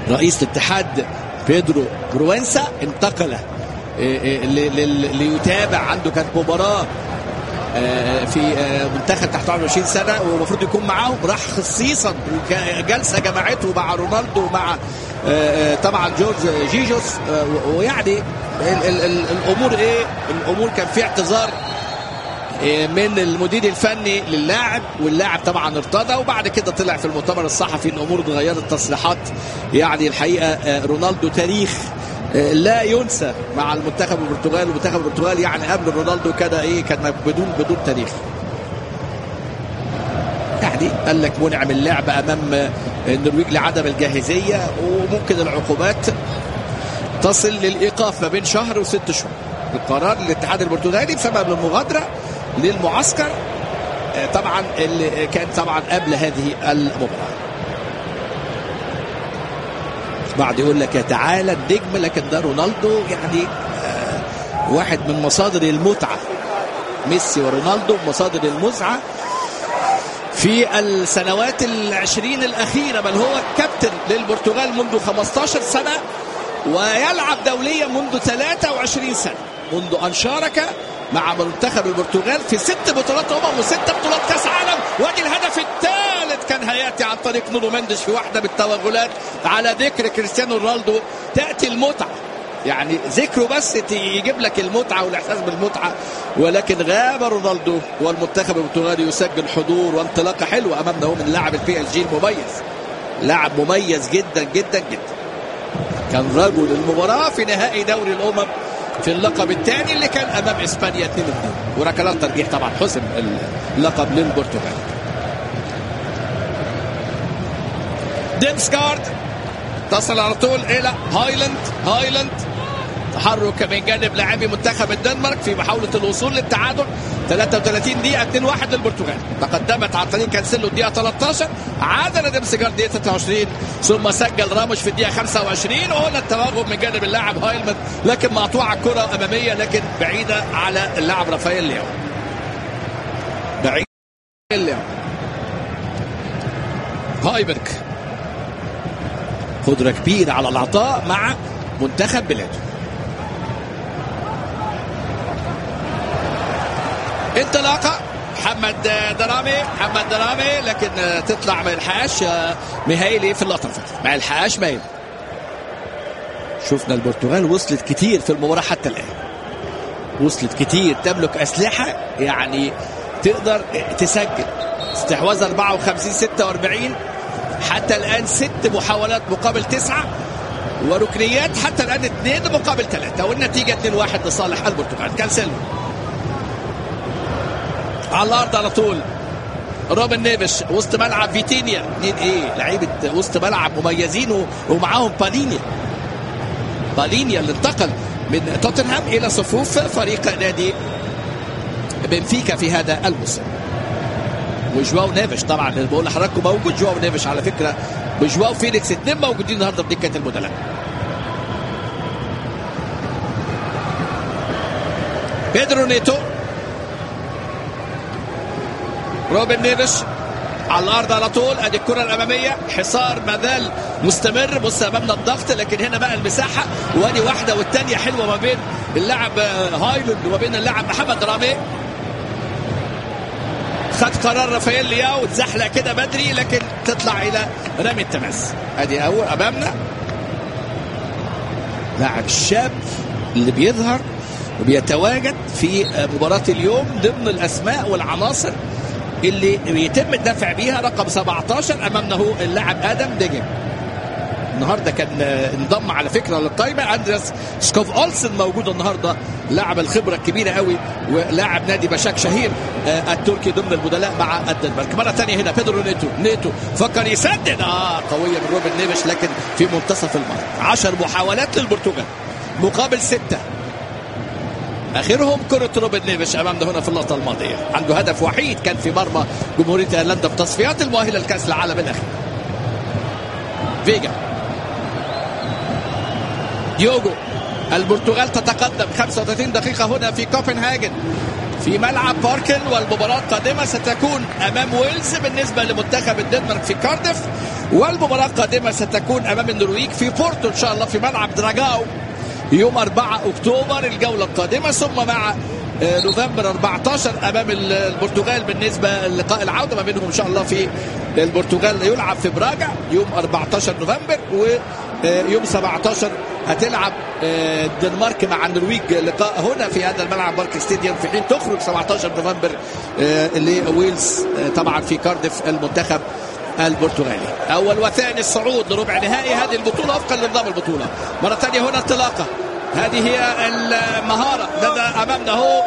رئيس الاتحاد بيدرو بروينسا انتقل ليتابع عنده كانت مباراه في منتخب تحت 21 سنه والمفروض يكون معاهم راح خصيصا جلسه جمعته مع رونالدو ومع طبعا جورج جيجوس ويعني الامور ايه الامور كان في اعتذار من المدير الفني للاعب واللاعب طبعا ارتضى وبعد كده طلع في المؤتمر الصحفي ان الامور اتغيرت تصريحات يعني الحقيقه رونالدو تاريخ لا ينسى مع المنتخب البرتغالي المنتخب البرتغالي يعني قبل رونالدو كده ايه كان بدون بدون تاريخ يعني قال لك منعم اللعب امام النرويج لعدم الجاهزيه وممكن العقوبات تصل للايقاف ما بين شهر وست شهور القرار للاتحاد البرتغالي بسبب المغادره للمعسكر طبعا اللي كان طبعا قبل هذه المباراه بعد يقول لك تعالى النجم لكن ده رونالدو يعني آه واحد من مصادر المتعه ميسي ورونالدو مصادر المتعه في السنوات العشرين الأخيرة بل هو كابتن للبرتغال منذ 15 سنة ويلعب دوليا منذ 23 سنة منذ أن شارك مع منتخب البرتغال في ست بطولات أمم وست بطولات كأس عالم وادي الهدف الثالث كان هياتي عن طريق نونو مندش في واحدة من التوغلات على ذكر كريستيانو رونالدو تأتي المتعة يعني ذكره بس يجيب لك المتعة والإحساس بالمتعة ولكن غاب رونالدو والمنتخب البرتغالي يسجل حضور وانطلاقة حلوة أمامنا هو من لاعب البي اس جي المميز لاعب مميز جدا جدا جدا كان رجل المباراة في نهائي دوري الأمم في اللقب الثاني اللي كان أمام إسبانيا 2 2 وركلات ترجيح طبعا حسم اللقب للبرتغال ديمسكارد تصل على طول إلى هايلاند هايلاند تحرك من جانب لاعبي منتخب الدنمارك في محاولة الوصول للتعادل 33 دقيقة 2-1 للبرتغال تقدمت عن طريق كانسيلو الدقيقة 13 عادل ديمسجار الدقيقة 23 ثم سجل راموش في الدقيقة 25 وهنا التوغل من جانب اللاعب هايلمان لكن مقطوعة كرة أمامية لكن بعيدة على اللاعب رافائيل لياو بعيد لياو هايبرغ قدرة كبيرة على العطاء مع منتخب بلاده انطلاقة محمد درامي محمد درامي لكن تطلع ما يلحقهاش ميهايلي في اللقطة ما يلحقهاش مايل شفنا البرتغال وصلت كتير في المباراة حتى الآن وصلت كتير تملك أسلحة يعني تقدر تسجل استحواذ 54 46 حتى الآن ست محاولات مقابل تسعة وركنيات حتى الآن اثنين مقابل ثلاثة والنتيجة 2-1 لصالح البرتغال كانسيلو على الارض على طول روبن نيفش وسط ملعب فيتينيا اثنين ايه لعيبه وسط ملعب مميزين ومعاهم بالينيا بالينيا اللي انتقل من توتنهام الى صفوف فريق نادي بنفيكا في هذا الموسم وجواو نيفش طبعا اللي بقول لحضراتكم موجود جواو نيفش على فكره وجواو فينيكس اثنين موجودين النهارده في دكه البدلاء بيدرو نيتو روبن نيفش على الارض على طول ادي الكره الاماميه حصار ما زال مستمر بص امامنا الضغط لكن هنا بقى المساحه وادي واحده والثانيه حلوه ما بين اللاعب هايلاند وما بين اللاعب محمد رامي خد قرار رافائيل لياو اتزحلق كده بدري لكن تطلع الى رمي التماس ادي اول امامنا لاعب الشاب اللي بيظهر وبيتواجد في مباراه اليوم ضمن الاسماء والعناصر اللي بيتم الدفع بيها رقم 17 امامنا هو اللاعب ادم ديجن النهارده كان انضم على فكره للقائمه اندريس سكوف اولسن موجود النهارده لاعب الخبره الكبيره قوي ولاعب نادي بشاك شهير التركي ضمن البدلاء مع الدنمارك مره ثانيه هنا بيدرو نيتو نيتو فكر يسدد اه قويه من روبن نيفش لكن في منتصف المرمى 10 محاولات للبرتغال مقابل سته اخرهم كره روبن نيفش امامنا هنا في اللقطه الماضيه عنده هدف وحيد كان في مرمى جمهوريه ايرلندا في تصفيات المؤهله لكاس العالم الاخير فيجا ديوجو البرتغال تتقدم 35 دقيقه هنا في كوبنهاجن في ملعب باركن والمباراة القادمة ستكون أمام ويلز بالنسبة لمنتخب الدنمارك في كارديف والمباراة القادمة ستكون أمام النرويج في بورتو إن شاء الله في ملعب دراجاو يوم 4 أكتوبر الجولة القادمة ثم مع نوفمبر 14 امام البرتغال بالنسبه للقاء العوده ما بينهم ان شاء الله في البرتغال يلعب في براجع يوم 14 نوفمبر ويوم 17 هتلعب الدنمارك مع النرويج لقاء هنا في هذا الملعب بارك ستاديوم في حين تخرج 17 نوفمبر لويلز طبعا في كارديف المنتخب البرتغالي اول وثاني الصعود لربع نهائي هذه البطوله وفقا لنظام البطوله مره ثانيه هنا انطلاقه هذه هي المهارة لدى أمامنا هو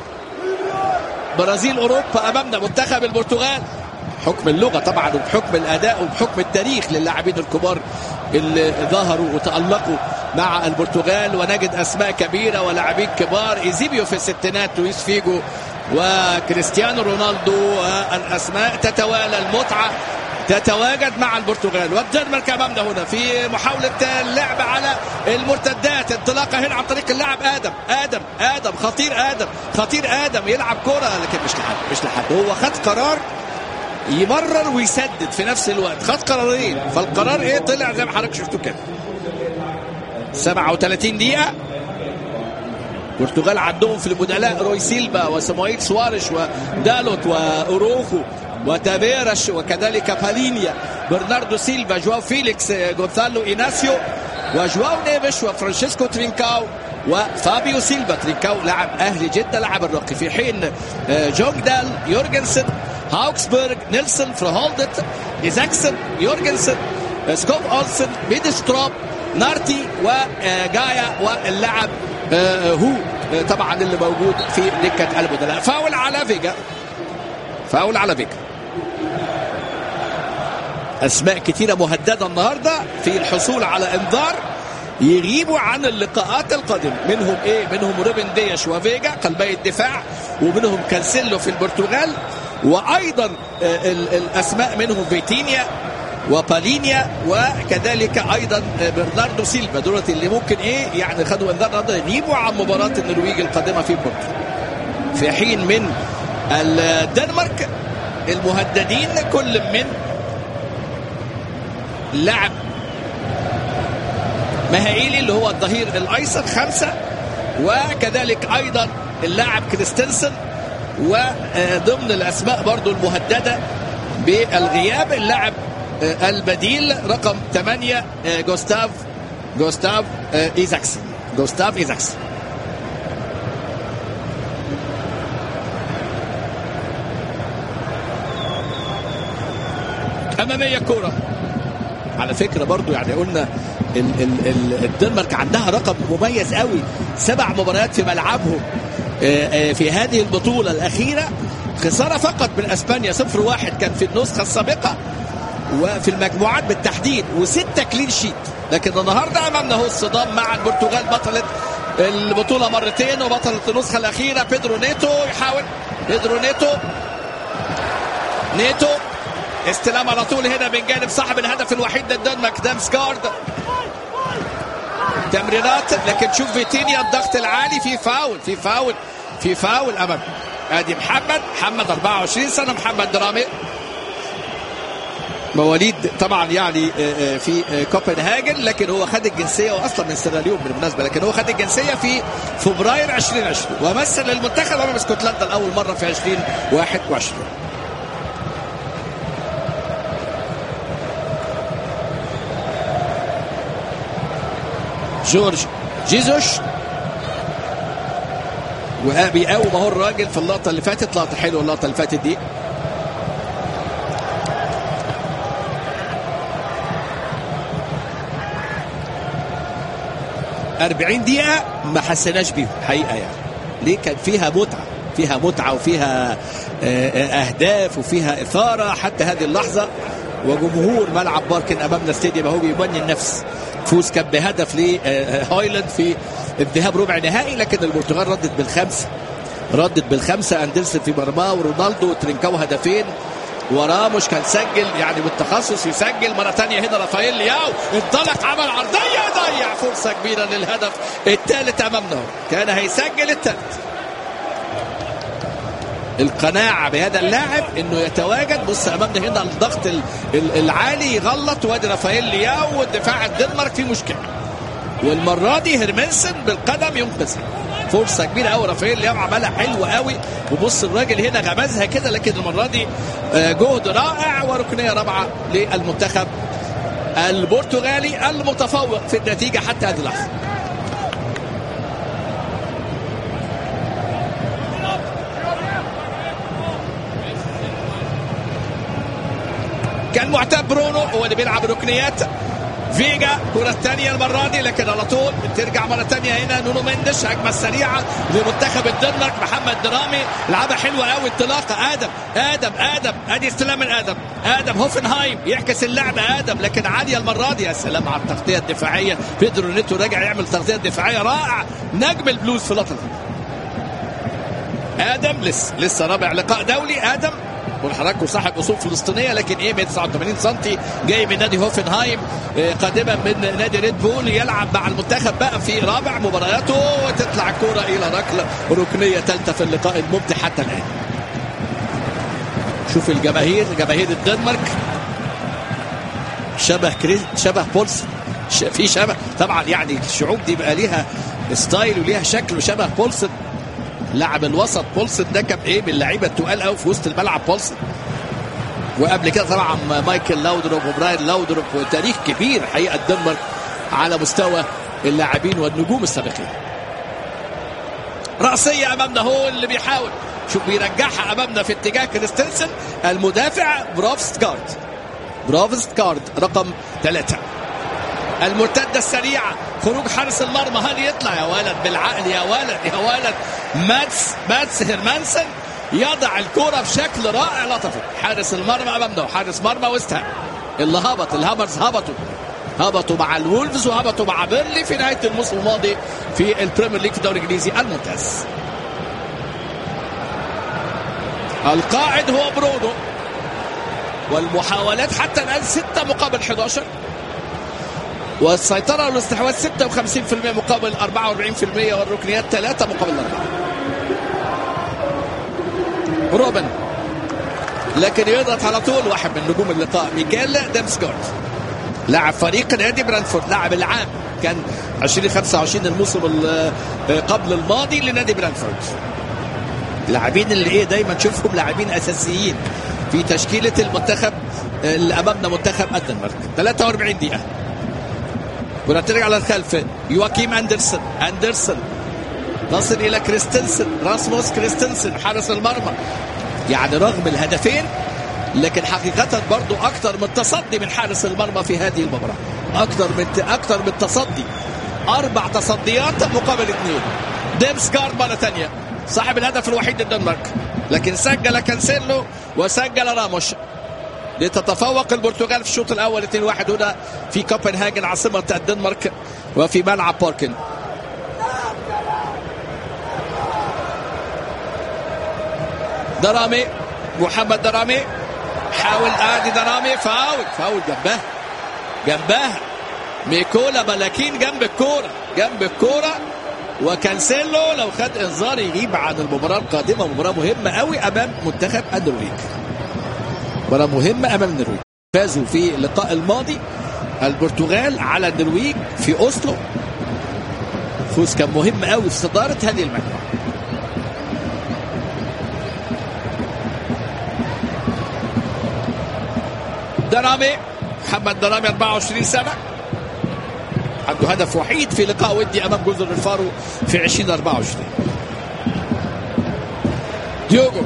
برازيل أوروبا أمامنا منتخب البرتغال حكم اللغة طبعا وبحكم الأداء وبحكم التاريخ للاعبين الكبار اللي ظهروا وتألقوا مع البرتغال ونجد أسماء كبيرة ولاعبين كبار إيزيبيو في الستينات لويس فيجو وكريستيانو رونالدو الأسماء تتوالى المتعة تتواجد مع البرتغال والدنمارك امامنا هنا في محاوله اللعب على المرتدات انطلاقه هنا عن طريق اللاعب ادم ادم ادم خطير ادم خطير ادم يلعب كره لكن مش لحد مش لحد هو خد قرار يمرر ويسدد في نفس الوقت خد قرارين فالقرار ايه طلع زي ما حضرتك شفتوا كده 37 دقيقه البرتغال عندهم في البدلاء روي سيلفا وسمويل سوارش ودالوت واوروخو وتابيرش وكذلك بالينيا برناردو سيلفا جواو فيليكس غونثالو إيناسيو وجواو نيفيش وفرانشيسكو ترينكاو وفابيو سيلفا ترينكاو لاعب أهلي جدا لاعب الرقي في حين جونغدال يورجنسن هاوكسبرغ نيلسون فروهولدت إيزاكسن يورجنسن سكوب أولسن بيدستروب نارتي وجايا واللاعب هو طبعا اللي موجود في دكة البدلاء فاول على فيجا فاول على فيجا اسماء كثيره مهدده النهارده في الحصول على انذار يغيبوا عن اللقاءات القادمه منهم ايه منهم روبن دياش وفيجا قلبي الدفاع ومنهم كانسيلو في البرتغال وايضا الاسماء منهم فيتينيا وبالينيا وكذلك ايضا برناردو سيلفا دولت اللي ممكن ايه يعني خدوا انذار النهارده يغيبوا عن مباراه النرويج القادمه في بورتو في حين من الدنمارك المهددين كل من لاعب مهائيلي اللي هو الظهير الايسر خمسه وكذلك ايضا اللاعب كريستنسن وضمن الاسماء برضو المهدده بالغياب اللاعب البديل رقم 8 جوستاف جوستاف ايزاكسن جوستاف ايزاكسن اماميه كوره على فكره برضو يعني قلنا ال ال ال الدنمارك عندها رقم مميز قوي سبع مباريات في ملعبهم في هذه البطوله الاخيره خساره فقط من اسبانيا 0 1 كان في النسخه السابقه وفي المجموعات بالتحديد وستة كلين شيت لكن النهارده امامنا هو الصدام مع البرتغال بطله البطوله مرتين وبطله النسخه الاخيره بيدرو نيتو يحاول بيدرو نيتو نيتو استلام على طول هنا من جانب صاحب الهدف الوحيد للدنمارك دامسكارد تمريرات لكن شوف فيتينيا الضغط العالي في فاول في فاول في فاول امام ادي محمد محمد 24 سنه محمد درامي مواليد طبعا يعني في كوبنهاجن لكن هو خد الجنسيه واصلا من سيراليون بالمناسبه لكن هو خد الجنسيه في فبراير 2020 ومثل المنتخب امام اسكتلندا لاول مره في 2021 جورج جيزوش وبيقاوم اهو الراجل في اللقطه اللي فاتت لقطه حلوه اللقطه اللي فاتت دي أربعين دقيقة ما حسيناش بيهم حقيقة يعني ليه كان فيها متعة فيها متعة وفيها أهداف وفيها إثارة حتى هذه اللحظة وجمهور ملعب باركن أمامنا استاديوم أهو بيبني النفس فوز كان بهدف لهايلاند في الذهاب ربع نهائي لكن البرتغال ردت بالخمسه ردت بالخمسه اندرسن في مرماه ورونالدو وترينكاو هدفين وراموش كان سجل يعني بالتخصص يسجل مره ثانيه هنا رافائيل لياو انطلق عمل عرضيه ضيع فرصه كبيره للهدف الثالث امامنا كان هيسجل الثالث القناعه بهذا اللاعب انه يتواجد بص امامنا هنا الضغط العالي يغلط وادي رافائيل لياو والدفاع الدنمارك فيه مشكله والمره دي هيرمنسن بالقدم ينقذها فرصه كبيره قوي رافائيل لياو عملها حلو قوي وبص الراجل هنا غمزها كده لكن المره دي جهد رائع وركنيه رابعه للمنتخب البرتغالي المتفوق في النتيجه حتى هذه اللحظه كان معتاد برونو هو اللي بيلعب ركنيات فيجا كرة الثانية المرة دي لكن على طول بترجع مرة ثانية هنا نونو مندش هجمة سريعة لمنتخب الدنمارك محمد درامي لعبها حلوة قوي انطلاقة آدم آدم آدم ادي استلام من آدم آدم هوفنهايم يعكس اللعبة آدم لكن عالية المرة دي يا سلام على التغطية الدفاعية بيدرو نيتو راجع يعمل تغطية دفاعية رائع نجم البلوز في لطل آدم لسه لسه رابع لقاء دولي آدم والحركه صاحب اصول فلسطينيه لكن ايه 189 سم جاي من نادي هوفنهايم قادما من نادي ريد بول يلعب مع المنتخب بقى في رابع مبارياته وتطلع الكره الى ركله ركنيه ثالثه في اللقاء الممتع حتى الان. شوف الجماهير جماهير الدنمارك شبه كريس شبه بولس في شبه طبعا يعني الشعوب دي بقى ليها ستايل وليها شكل وشبه بولسن لاعب الوسط بولسن ده كان ايه من اللعيبه التقال قوي في وسط الملعب بولسن وقبل كده طبعا مايكل لاودروب وبراين لاودروب وتاريخ كبير حقيقه الدنمارك على مستوى اللاعبين والنجوم السابقين رأسية أمامنا هو اللي بيحاول شوف بيرجعها أمامنا في اتجاه كريستنسن المدافع برافستكارد برافستكارد رقم ثلاثة المرتدة السريعة خروج حارس المرمى هل يطلع يا ولد بالعقل يا ولد يا ولد ماتس ماتس هيرمانسن يضع الكرة بشكل رائع لطفي حارس المرمى أمامنا حارس مرمى ويست اللي هبط الهامرز هبطوا هبطوا مع الولفز وهبطوا مع بيرلي في نهاية الموسم الماضي في البريمير ليج في الدوري الإنجليزي الممتاز القائد هو برونو والمحاولات حتى الآن 6 مقابل 11 والسيطرة والاستحواذ 56% مقابل 44% والركنيات 3 مقابل 4 روبن لكن يضغط على طول واحد من نجوم اللقاء ميكيل ديمسكارد لاعب فريق نادي برانفورد لاعب العام كان 2025 الموسم قبل الماضي لنادي برانفورد لاعبين اللي ايه دايما تشوفهم لاعبين اساسيين في تشكيله المنتخب اللي امامنا منتخب الدنمارك 43 دقيقه كرة ترجع على الخلف يواكيم اندرسون اندرسون تصل الى كريستنسن راسموس كريستنسن حارس المرمى يعني رغم الهدفين لكن حقيقة برضو أكثر من تصدي من حارس المرمى في هذه المباراة أكثر من أكثر من تصدي أربع تصديات مقابل اثنين ديمسكارد مرة ثانية صاحب الهدف الوحيد للدنمارك لكن سجل كانسيلو وسجل راموش لتتفوق البرتغال في الشوط الاول 2-1 هنا في كوبنهاجن عاصمه الدنمارك وفي ملعب باركن درامي محمد درامي حاول ادي درامي فاول فاول جنبها جنبها ميكولا بلاكين جنب الكوره جنب الكوره وكانسيلو لو خد انذار يغيب عن المباراه القادمه مباراه مهمه قوي امام منتخب النرويج مباراة مهمة أمام النرويج فازوا في اللقاء الماضي البرتغال على النرويج في أوسلو فوز كان مهم قوي في صدارة هذه المجموعة درامي محمد درامي 24 سنة عنده هدف وحيد في لقاء ودي أمام جزر الفارو في 2024 ديوجو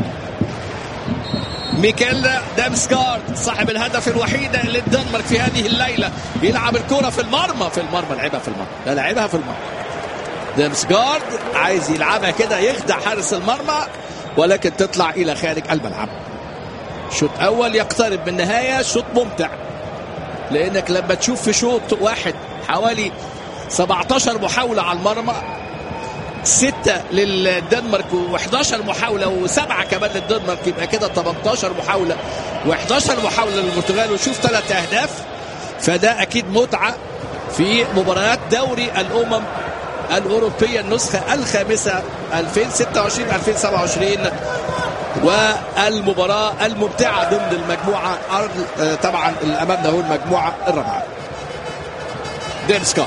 ميكيل دامسكارد صاحب الهدف الوحيد للدنمارك في هذه الليله يلعب الكره في المرمى في المرمى لعبها في المرمى لا لعبها في المرمى دامسكارد عايز يلعبها كده يخدع حارس المرمى ولكن تطلع الى خارج الملعب شوط اول يقترب من النهايه شوط ممتع لانك لما تشوف في شوط واحد حوالي 17 محاوله على المرمى ستة للدنمارك و11 محاولة وسبعة كمان للدنمارك يبقى كده 18 محاولة و11 محاولة للبرتغال وشوف ثلاث أهداف فده أكيد متعة في مباريات دوري الأمم الأوروبية النسخة الخامسة 2026 2027 والمباراة الممتعة ضمن المجموعة آه، طبعا اللي أمامنا هو المجموعة الرابعة ديم سكوت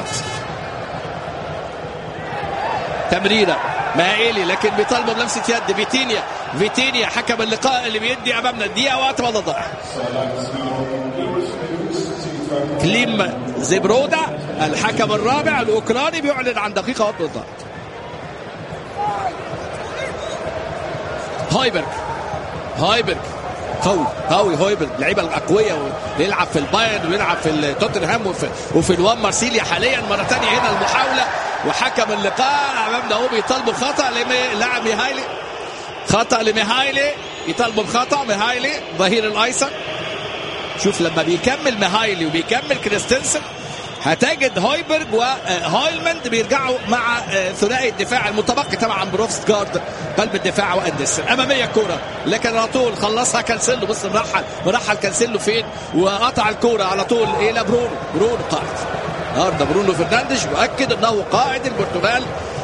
تمريرة مائلي لكن بيطالبوا بلمسة يد فيتينيا فيتينيا حكم اللقاء اللي بيدي أمامنا دقيقة وقت ما ضاع كليم زبرودا الحكم الرابع الأوكراني بيعلن عن دقيقة وقت ضاع هايبرغ هايبرغ قوي قوي هويبرغ اللعيبه الاقوياء ويلعب في البايرن ويلعب في توتنهام وفي, وفي الوان مارسيليا حاليا مره ثانيه هنا المحاوله وحكم اللقاء امامنا هو بيطالبوا خطا للاعب ميهايلي خطا لميهايلي يطالبوا بخطا ميهايلي ظهير الايسر شوف لما بيكمل ميهايلي وبيكمل كريستنسن هتجد هويبرج وهايلمند بيرجعوا مع ثنائي الدفاع المتبقي طبعا بروفست جارد قلب الدفاع واندرسون اماميه الكوره لكن على طول خلصها كانسيلو بص مرحل مرحل كانسيلو فين وقطع الكوره على طول الى برونو برونو قائد النهارده برونو فرنانديز يؤكد انه قائد البرتغال